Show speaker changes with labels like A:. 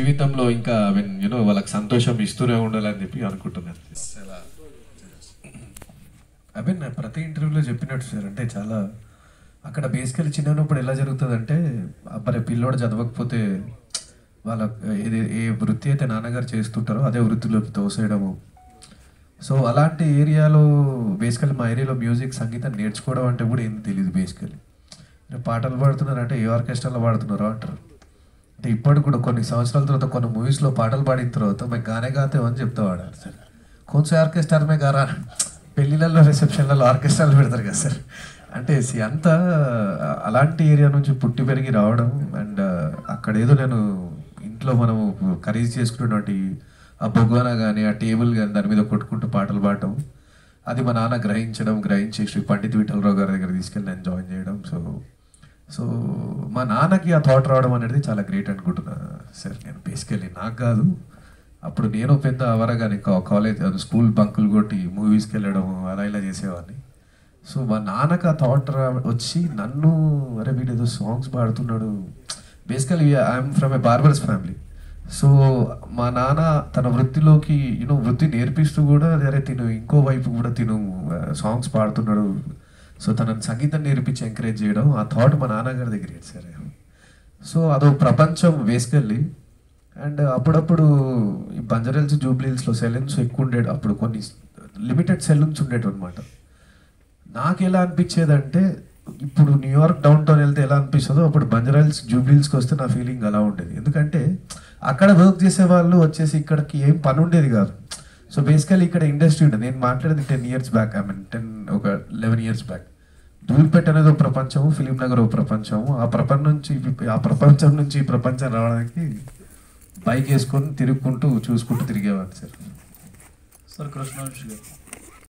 A: జీవితంలో ఇంకా యూనో వాళ్ళకి సంతోషం ఇస్తూనే ఉండాలని చెప్పి అనుకుంటున్నాను
B: అవి నేను ప్రతి ఇంటర్వ్యూలో చెప్పినట్టు సార్ అంటే చాలా అక్కడ బేసికలీ చిన్నప్పుడు ఎలా జరుగుతుందంటే అబ్బాయి పిల్లోడు చదవకపోతే వాళ్ళ ఏది ఏ వృత్తి అయితే నాన్నగారు చేస్తుంటారో అదే వృత్తిలోకి తోసేయడము సో అలాంటి ఏరియాలో బేసికలీ మా ఏరియాలో మ్యూజిక్ సంగీతం నేర్చుకోవడం అంటే కూడా ఏం తెలియదు బేసికలీ పాటలు పాడుతున్నారంటే ఏ ఆర్కెస్ట్రాలో పాడుతున్నారో అంటారు అంటే ఇప్పటికి కూడా కొన్ని సంవత్సరాల తర్వాత కొన్ని మూవీస్లో పాటలు పాడిన తర్వాత మేము గానే గాతే అని చెప్తా వాడారు సార్ కొంచెం ఆర్కెస్ట్రా మే గారా పెళ్ళిళ్ళల్లో రిసెప్షన్లలో ఆర్కెస్ట్రాలు పెడతారు కదా సార్ అంటే see, అంతా అలాంటి ఏరియా నుంచి పుట్టి పెరిగి రావడం అండ్ అక్కడ ఏదో నేను ఇంట్లో మనము ఖరీదు చేసుకున్నటువంటి ఆ బొగ్గోన కానీ ఆ టేబుల్ కానీ దాని మీద కొట్టుకుంటూ పాటలు పాడటం అది మా నాన్న గ్రహించడం గ్రహించి శ్రీ పండిత్ విఠలరావు గారి దగ్గర తీసుకెళ్ళి నేను జాయిన్ చేయడం సో సో మా నాన్నకి ఆ థాట్ రావడం అనేది చాలా గ్రేట్ అనుకుంటున్నా సార్ నేను బేసికలీ నాకు కాదు అప్పుడు నేను పెద్ద అవరగాని కాలేజ్ స్కూల్ బంకులు కొట్టి మూవీస్కి వెళ్ళడం అలా ఇలా చేసేవాడిని సో మా నాన్నకి ఆ థాట్ రా వచ్చి నన్ను అరే వీడు ఏదో సాంగ్స్ పాడుతున్నాడు basically I'm from a barbers family so మా నాన్న తన వృత్తిలోకి యూనో వృత్తి నేర్పిస్తూ కూడా అరే తిను ఇంకో వైపు కూడా తిను సాంగ్స్ పాడుతున్నాడు సో తనని సంగీతం నేర్పించి ఎంకరేజ్ చేయడం ఆ థాట్ మా నాన్నగారి దగ్గర సార్ సో అదో ప్రపంచం బేసికల్లీ అండ్ అప్పుడప్పుడు ఈ బంజారాల్స్ జూబ్లీహిల్స్లో సెలూన్స్ ఎక్కువ ఉండేది అప్పుడు కొన్ని లిమిటెడ్ సెలూన్స్ ఉండేవి అనమాట నాకు ఎలా అనిపించేది అంటే ఇప్పుడు న్యూయార్క్ డౌన్ టౌన్ వెళ్తే ఎలా అనిపిస్తుందో అప్పుడు బంజారాల్స్ జూబ్లీహిల్స్కి వస్తే నా ఫీలింగ్ అలా ఉండేది ఎందుకంటే అక్కడ వర్క్ చేసే వాళ్ళు వచ్చేసి ఇక్కడికి ఏం పని ఉండేది కాదు సో బేసికలీ ఇక్కడ ఇండస్ట్రీ ఉండేది నేను మాట్లాడేది ten years back I mean ten ఒక లెవెన్ ఇయర్స్ బ్యాక్ ధూల్పేట అనేది ఒక ప్రపంచము ఫిలిం నగర్ ఒక ప్రపంచము ఆ ప్రపంచం నుంచి ఆ ప్రపంచం నుంచి ఈ ప్రపంచం రావడానికి బైక్ వేసుకొని తిరుగుకుంటూ చూసుకుంటూ తిరిగేవాడిని సార్
C: సార్ కృష్ణవంశీ గారు